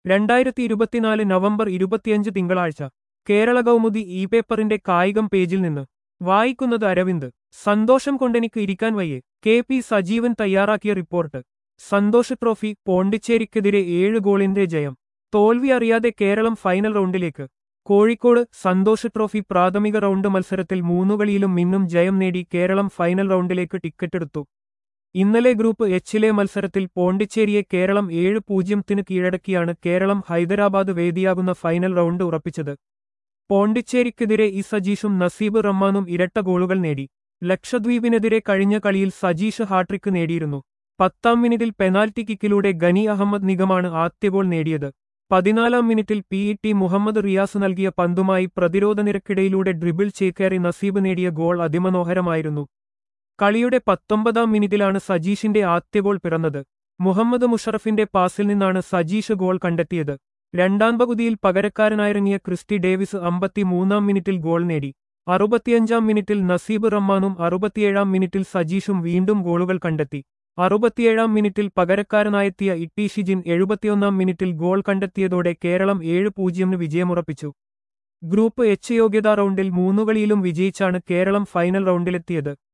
രണ്ടായിരത്തി ഇരുപത്തിനാല് നവംബർ ഇരുപത്തിയഞ്ച് തിങ്കളാഴ്ച കേരള കൗമുദി ഇ പേപ്പറിന്റെ കായികം പേജിൽ നിന്ന് വായിക്കുന്നത് അരവിന്ദ് സന്തോഷം കൊണ്ടെനിക്ക് ഇരിക്കാൻ വയ്യേ കെ പി സജീവൻ തയ്യാറാക്കിയ റിപ്പോർട്ട് സന്തോഷ് ട്രോഫി പോണ്ടിച്ചേരിക്കെതിരെ ഏഴ് ഗോളിന്റെ ജയം തോൽവി അറിയാതെ കേരളം ഫൈനൽ റൗണ്ടിലേക്ക് കോഴിക്കോട് സന്തോഷ് ട്രോഫി പ്രാഥമിക റൗണ്ട് മത്സരത്തിൽ മൂന്നുകളിയിലും മിന്നും ജയം നേടി കേരളം ഫൈനൽ റൗണ്ടിലേക്ക് ടിക്കറ്റെടുത്തു ഇന്നലെ ഗ്രൂപ്പ് എച്ചിലെ മത്സരത്തിൽ പോണ്ടിച്ചേരിയെ കേരളം ഏഴ് പൂജ്യത്തിന് കീഴടക്കിയാണ് കേരളം ഹൈദരാബാദ് വേദിയാകുന്ന ഫൈനൽ റൗണ്ട് ഉറപ്പിച്ചത് പോണ്ടിച്ചേരിക്കെതിരെ ഇ സജീഷും നസീബ് റഹ്മാനും ഇരട്ട ഗോളുകൾ നേടി ലക്ഷദ്വീപിനെതിരെ കഴിഞ്ഞ കളിയിൽ സജീഷ് ഹാട്രിക്ക് നേടിയിരുന്നു പത്താം മിനിറ്റിൽ പെനാൽറ്റി കിക്കിലൂടെ ഗനി അഹമ്മദ് നിഗമാണ് ആദ്യ ഗോൾ നേടിയത് പതിനാലാം മിനിറ്റിൽ P E T Muhammed Riyas നൽകിയ പന്തുമായി പ്രതിരോധ നിരക്കിടയിലൂടെ ഡ്രിബിൾ ചേക്കേറി നസീബ് നേടിയ ഗോൾ അതിമനോഹരമായിരുന്നു കളിയുടെ പത്തൊമ്പതാം മിനിറ്റിലാണ് സജീഷിന്റെ ആദ്യ ഗോൾ പിറന്നത് മുഹമ്മദ് മുഷറഫിന്റെ പാസിൽ നിന്നാണ് സജീഷ് ഗോൾ കണ്ടെത്തിയത് രണ്ടാം പകുതിയിൽ പകരക്കാരനായിറങ്ങിയ ക്രിസ്റ്റി ഡേവിസ് അമ്പത്തിമൂന്നാം മിനിറ്റിൽ ഗോൾ നേടി അറുപത്തിയഞ്ചാം മിനിറ്റിൽ നസീബ് റഹ്മാനും അറുപത്തിയേഴാം മിനിറ്റിൽ സജീഷും വീണ്ടും ഗോളുകൾ കണ്ടെത്തി അറുപത്തിയേഴാം മിനിറ്റിൽ പകരക്കാരനായെത്തിയ ഇട്ടി ഷിജിൻ എഴുപത്തിയൊന്നാം മിനിറ്റിൽ ഗോൾ കണ്ടെത്തിയതോടെ കേരളം ഏഴ് പൂജ്യമിന് വിജയമുറപ്പിച്ചു ഗ്രൂപ്പ് എച്ച് യോഗ്യതാ റൗണ്ടിൽ മൂന്നുകളിയിലും വിജയിച്ചാണ് കേരളം ഫൈനൽ റൗണ്ടിലെത്തിയത്